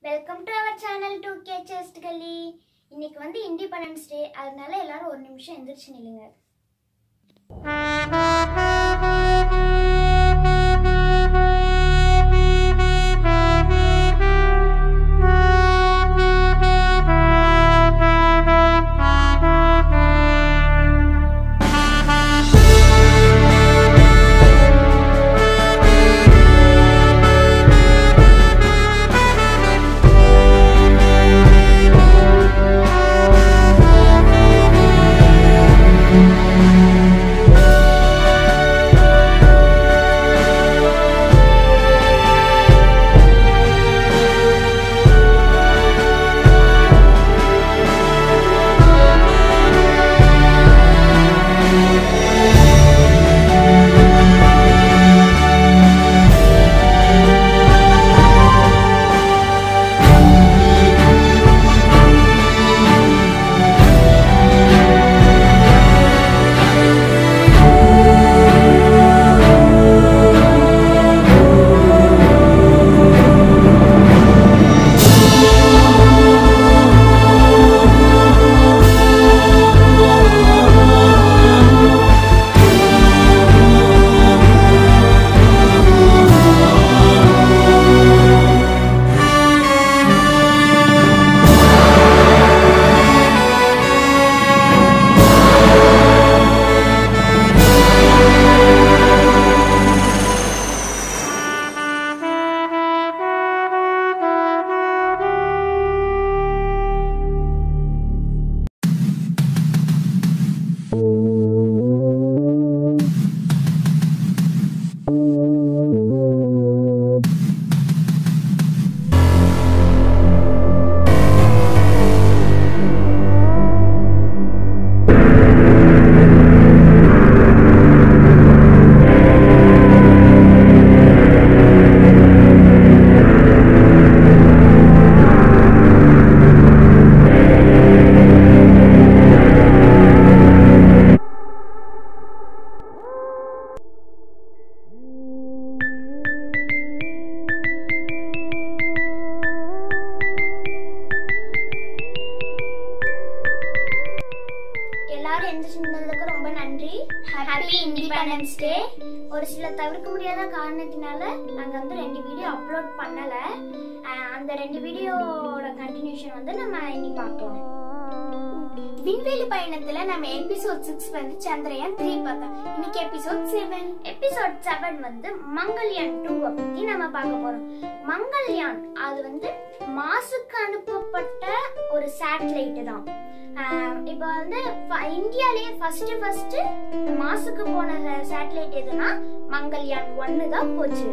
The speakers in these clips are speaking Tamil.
Welcome to our channel two K செஸ்ட் கலி இன்னைக்கு வந்து இண்டிபெண்டன்ஸ் டே அதனால எல்லாரும் ஒரு நிமிஷம் எந்திரிச்சு நில்லுங்க எல்லாரும் எந்திரிச்சு நின்னதுக்கு ரொம்ப நன்றி ஹாப்பி இண்டிபெண்டன்ஸ் டே ஒரு சில தவிர்க்க முடியாத காரணத்தினால நாங்கள் வந்து ரெண்டு வீடியோ அப்லோட் பண்ணலை அந்த ரெண்டு வீடியோவோட கண்டினியூஷன் வந்து நம்ம இன்னைக்கு பார்க்கலாம் விண்வெளி பயணத்துல நம்ம எபிசோட் சிக்ஸ் வந்து சந்திரயான் த்ரீ பார்த்தோம் இன்னைக்கு எபிசோட் செவன் எபிசோட் செவன் வந்து மங்கள்யான் டூவை பத்தி நம்ம பார்க்க போறோம் மங்கள்யான் அது வந்து மாசுக்கு அனுப்பப்பட்ட ஒரு சேட்டலைட் தான் ஆஹ் இப்போ வந்து ஃப- இந்தியாலயே ஃபர்ஸ்ட் ஃபர்ஸ்ட் மாசுக்கு போன சேட்டலைட் எதுனா மங்கள்யான் ஒன்னு தான் போச்சு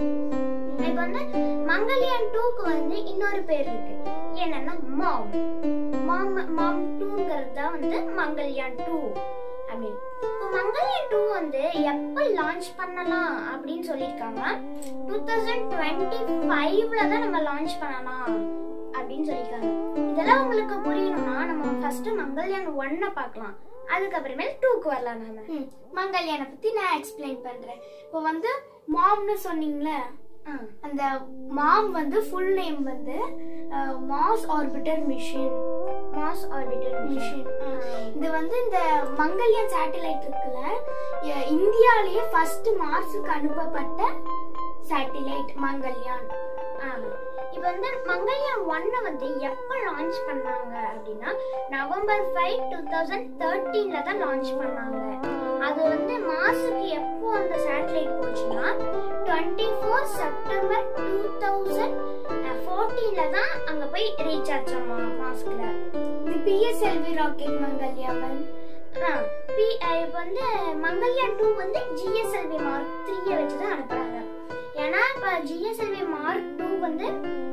இப்போ வந்து மங்கள்யான் டூக்கு வந்து இன்னொரு பேர் இருக்கு என்னன்னா மாம் மாம் மாம் டூங்கிறது தான் வந்து மங்கள்யான் டூ அப்படின்னு இப்போ மங்கள்யான் டூ வந்து எப்போ லான்ச் பண்ணலாம் அப்படின்னு சொல்லியிருக்காங்க டூ தௌசண்ட் டுவெண்ட்டி ஃபைவ்ல தான் நம்ம லான்ச் பண்ணலாம் அப்படின்னு சொல்லியிருக்காங்க இதெல்லாம் உங்களுக்கு புரியணும்னா நம்ம ஃபர்ஸ்ட் மங்கள்யான் ஒன்னை பார்க்கலாம் அதுக்கப்புறமேல் டூக்கு வரலாம் நாம ம், மங்கள்யானை பத்தி நான் எக்ஸ்பிளைன் பண்றேன் இப்போ வந்து மாம்னு சொன்னீங்களே ஆ. அந்த மாம் வந்து ஃபுல் நேம் வந்து Mars orbiter mission Mars orbiter mission mission இது வந்து இந்த மங்கள்யான் சேட்டலைட் இருக்குல்ல எ- இந்தியாலயே ஃபர்ஸ்ட் மார்ஸுக்கு அனுப்பப்பட்ட சேட்டலைட் மங்கள்யான் இப்போ வந்து மங்கள்யான் ஒன்னை வந்து எப்போ லான்ச் பண்ணாங்க அப்படின்னா நவம்பர் ஃபைவ் டூ தௌசண்ட் தேர்ட்டீன்ல தான் லான்ச் பண்ணாங்க அது வந்து மாசுக்கு எப்போ அந்த சேட்டலைட் போச்சுன்னா twenty four September two thousand ஃபோர்டீன்ல தான் அங்கே போய் ரீச் ஆச்சாமா மாஸ்கில் இது பிஎஸ்எல்வி ராக்கெட் மங்கள்யாவன் பி இப்போ வந்து மங்கள்யான் டூ வந்து ஜிஎஸ்எல்வி மார்க் த்ரீயை வச்சு தான் அனுப்புறாங்க ஏன்னா இப்போ ஜிஎஸ்எல்வி மார்க் டூ வந்து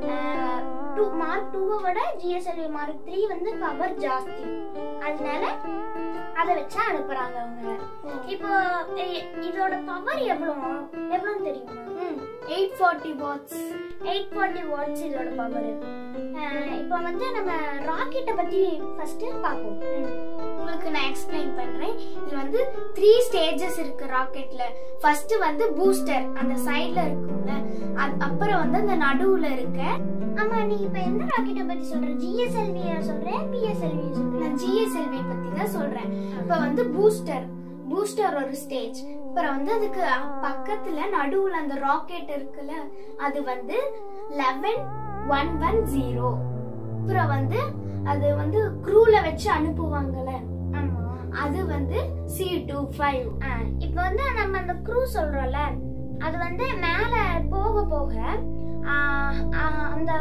டூ மார்க் டூவை விட ஜிஎஸ்எல்வி மார்க் த்ரீ வந்து பவர் ஜாஸ்தி அதனால அதை வச்சு அனுப்புறாங்க அவங்க இப்போ இ- இதோட பவர் எவ்வளோ எவ்வளோன்னு தெரியுமா eight forty watts eight forty watts இதோட பவர் இப்போ வந்து நம்ம ராக்கெட்டை பற்றி ஃபர்ஸ்ட் பார்ப்போம் உங்களுக்கு நான் எக்ஸ்பிளைன் பண்றேன் இது வந்து த்ரீ ஸ்டேஜஸ் இருக்கு ராக்கெட்ல ஃபர்ஸ்ட் வந்து பூஸ்டர் அந்த சைடுல இருக்கும்ல அ- அப்புறம் வந்து அந்த நடுவுல இருக்க ஆமா நீ இப்ப எந்த ராக்கெட்டை பத்தி சொல்ற ஜிஎஸ்எல்வி சொல்ற பிஎஸ்எல்வி சொல்ற நான் ஜிஎஸ்எல்வி பத்தி தான் சொல்றேன் இப்ப வந்து பூஸ்டர் பூஸ்டர் ஒரு ஸ்டேஜ் அப்புறம் வந்து அதுக்கு பக்கத்துல நடுவுல அந்த ராக்கெட் இருக்குல்ல அது வந்து லெவன் ஒன் ஒன் ஜீரோ அப்புறம் வந்து அது வந்து க்ரூல வச்சு அனுப்புவாங்கல்ல ஆமா அது வந்து சி டூ ஃபைவ் ஆ, இப்ப வந்து நம்ம அந்த க்ரூ சொல்றோம்ல அது வந்து மேல போக போக ஆ, ஆ, அந்த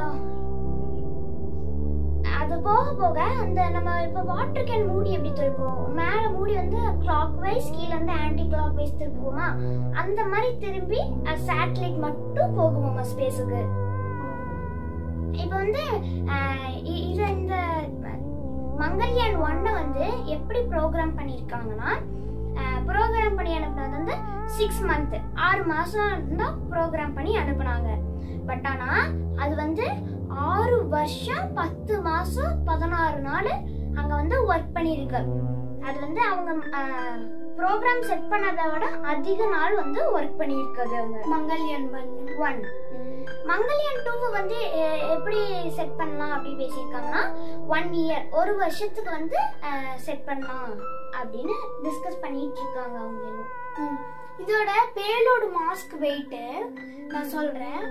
அது போக போக அந்த நம்ம இப்ப வாட்டர் கேன் மூடி எப்படி திருப்போம் மேல மூடி வந்து கிளாக் வைஸ் கீழ வந்து ஆன்டி கிளாக் வைஸ் திருப்புவோமா அந்த மாதிரி திரும்பி சேட்டலைட் மட்டும் போகுமாமா ஸ்பேஸுக்கு இப்போ வந்து ஆஹ் இ- இது இந்த மங்கள்யான் ஒன்னை வந்து எப்படி ப்ரோக்ராம் பண்ணியிருக்காங்கன்னா ப்ரோக்ராம் பண்ணி அனுப்புனது வந்து சிக்ஸ் மந்த் ஆறு மாசம் தான் ப்ரோக்ராம் பண்ணி அனுப்புனாங்க பட் ஆனா அது வந்து ஆறு வருஷம் பத்து மாசம் பதினாறு நாள் அங்க வந்து ஒர்க் பண்ணியிருக்கு அது வந்து அவங்க ப்ரோக்ராம் செட் பண்ணதை விட அதிக நாள் வந்து ஒர்க் பண்ணியிருக்குது அவங்க மங்கல்யான் பண்ணு ஒன் மங்கல்யான் டூ வந்து எ- எப்படி செட் பண்ணலாம் அப்படி பேசியிருக்காங்கன்னா ஒன் இயர் ஒரு வருஷத்துக்கு வந்து செட் பண்ணலாம் அப்படின்னு டிஸ்கஸ் பண்ணிட்டு இருக்காங்க அவங்க இன்னும் ம். இதோட பேலோடு மாஸ்க் வெயிட் நான் சொல்றேன்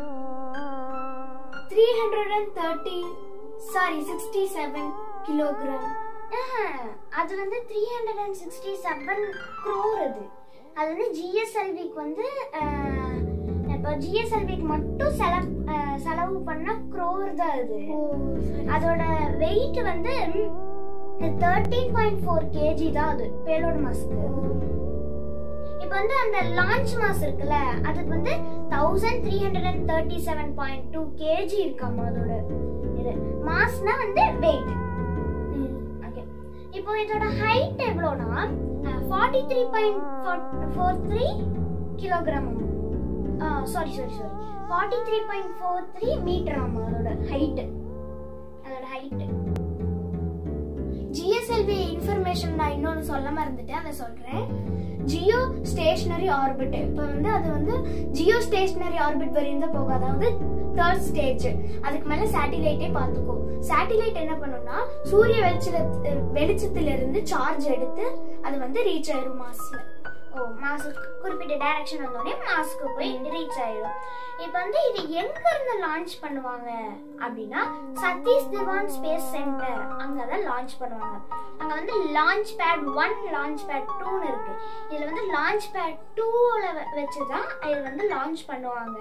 three hundred and thirty sorry sixty seven kilogram ஆஹ், அது வந்து three hundred and sixty seven crore அது அது வந்து ஜிஎஸ்எல்விக்கு வந்து அஹ், இப்போ ஜிஎஸ்எல்விக்கு மட்டும் செலவு அஹ், செலவு பண்ண க்ரோர் தான் அது அதோட வெயிட் வந்து தேர்ட்டீன் பாயிண்ட் ஃபோர் கேஜி தான் அது பேலோட் மாஸ்க்கு இப்போ வந்து அந்த லான்ச் மாஸ் இருக்குல்ல அதுக்கு வந்து thousand three hundred and thirty seven point two KG இருக்காமா அதோட இது மாஸ்னா வந்து வெயிட் ஓகே இப்போ இதோட ஹைட் எவ்வளோனா forty three point four three kilogram sorry sorry sorry forty three point four three meter ஆமா அதோட ஹைட் அதோட ஹைட் ஜிஎஸ்எல்வி இன்ஃபர்மேஷன் நான் இன்னொன்று சொல்ல மறந்துட்டேன் அதை சொல்றேன் ஜியோ ஸ்டேஷனரி ஆர்பிட் இப்போ வந்து அது வந்து ஜியோ ஸ்டேஷனரி ஆர்பிட் வரையும் தான் போகும் அதாவது தேர்ட் ஸ்டேஜ் அதுக்கு மேல சேட்டிலைட்டே பார்த்துக்கும் சேட்டிலைட் என்ன பண்ணும்னா சூரிய வெளிச்சல வெளிச்சத்திலிருந்து சார்ஜ் எடுத்து அது வந்து ரீச் ஆயிரும் மாஸ்ல ஓ மாசுக்கு குறிப்பிட்ட டைரக்ஷன் வந்தோடனே மாஸ்க்கு போய் ரீச் ஆயிடும் இப்போ வந்து இது எங்க இருந்து லான்ச் பண்ணுவாங்க அப்படின்னா சதீஷ் திவான் ஸ்பேஸ் சென்டர் அங்க தான் லான்ச் பண்ணுவாங்க அங்க வந்து launch pad one launch pad டூன்னு இருக்கு இதுல வந்து லான்ச் பேட் டூல வச்சு தான் இது வந்து லான்ச் பண்ணுவாங்க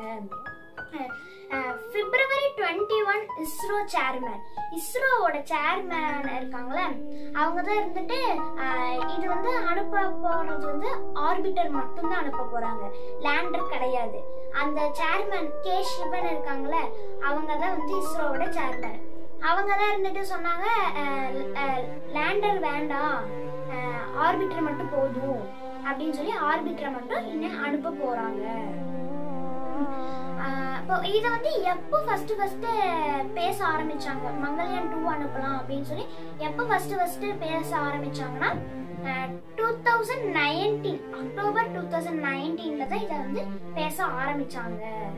February twenty one ISRO chairman இஸ்ரோவோட சேர்மேன் இருக்காங்களே அவங்க தான் இருந்துட்டு அஹ், இது வந்து அனுப்ப போறது வந்து ஆர்பிட்டர் மட்டும்தான் அனுப்ப போறாங்க லேண்டர் கிடையாது அந்த சேர்மேன் கே சிவன் இருக்காங்களே அவங்க தான் வந்து இஸ்ரோவோட சேர்மேன் அவங்க தான் இருந்துட்டு சொன்னாங்க லேண்டர் வேண்டாம் ஆர்பிட்டர் மட்டும் போதும் அப்படின்னு சொல்லி ஆர்பிட்டரை மட்டும் இன்னும் அனுப்ப போறாங்க ஆஹ் இப்போ இதை வந்து எப்போ ஃபர்ஸ்ட் ஃபர்ஸ்ட் பேச ஆரம்பிச்சாங்க மங்கள்யான் டூ அனுப்பலாம் அப்படின்னு சொல்லி எப்போ ஃபர்ஸ்ட் ஃபர்ஸ்ட் பேச ஆரம்பிச்சாங்கன்னா two thousand nineteen October two thousand நைன்டீன்ல தான் இதை வந்து பேச ஆரம்பிச்சாங்க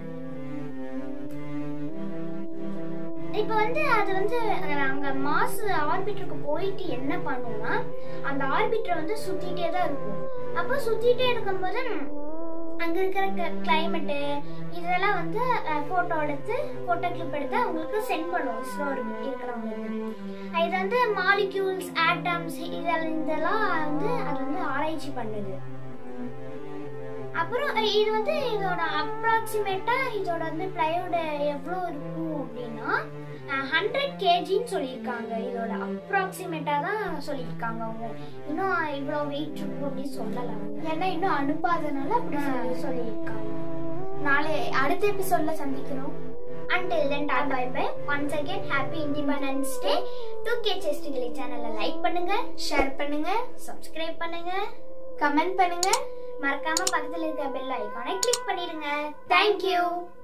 இப்போ வந்து அது வந்து அஹ், அங்க மாஸ் ஆர்பிட்டருக்கு போயிட்டு என்ன பண்ணும்னா அந்த ஆர்பிட்டர் வந்து சுத்திட்டே தான் இருக்கும் அப்போ சுத்திட்டே இருக்கும்போது அங்க இருக்கிற கிளைமேட்டு இதெல்லாம் வந்து போட்டோ எடுத்து போட்டோ கிளிப் எடுத்து அவங்களுக்கு சென்ட் பண்ணுவோம் இஸ்ரோ இருக்கிறவங்களுக்கு இது வந்து மாலிக்யூல்ஸ் ஆட்டம்ஸ் இதெல்லாம் இதெல்லாம் வந்து அது வந்து ஆராய்ச்சி பண்ணுது அப்புறம் அஹ், இது வந்து இதோட அப்ராக்சிமேட்டா இதோட வந்து பிளையோட எவ்வளோ இருக்கும் அப்படின்னா ஹண்ட்ரட் கேஜின்னு சொல்லியிருக்காங்க இதோட அப்ராக்சிமேட்டா தான் சொல்லியிருக்காங்க அவங்க இன்னும் இவ்வளோ வெயிட் இருக்கும் அப்படின்னு சொல்லலை அவங்க ஏன்னா இன்னும் அனுப்பாதனால அப்படி சொல்லி சொல்லியிருக்காங்க நாளை அடுத்த எபிசோட்ல சந்திக்கிறோம் Until then, ta bye bye. Once again, happy Independence Day. 2K Chestigli சேனலை லைக் பண்ணுங்க ஷேர் பண்ணுங்க சப்ஸ்கிரைப் பண்ணுங்க கமெண்ட் பண்ணுங்க மறக்காம பக்கத்துல இருக்க பெல் ஐகானை கிளிக் பண்ணிடுங்க தேங்க்யூ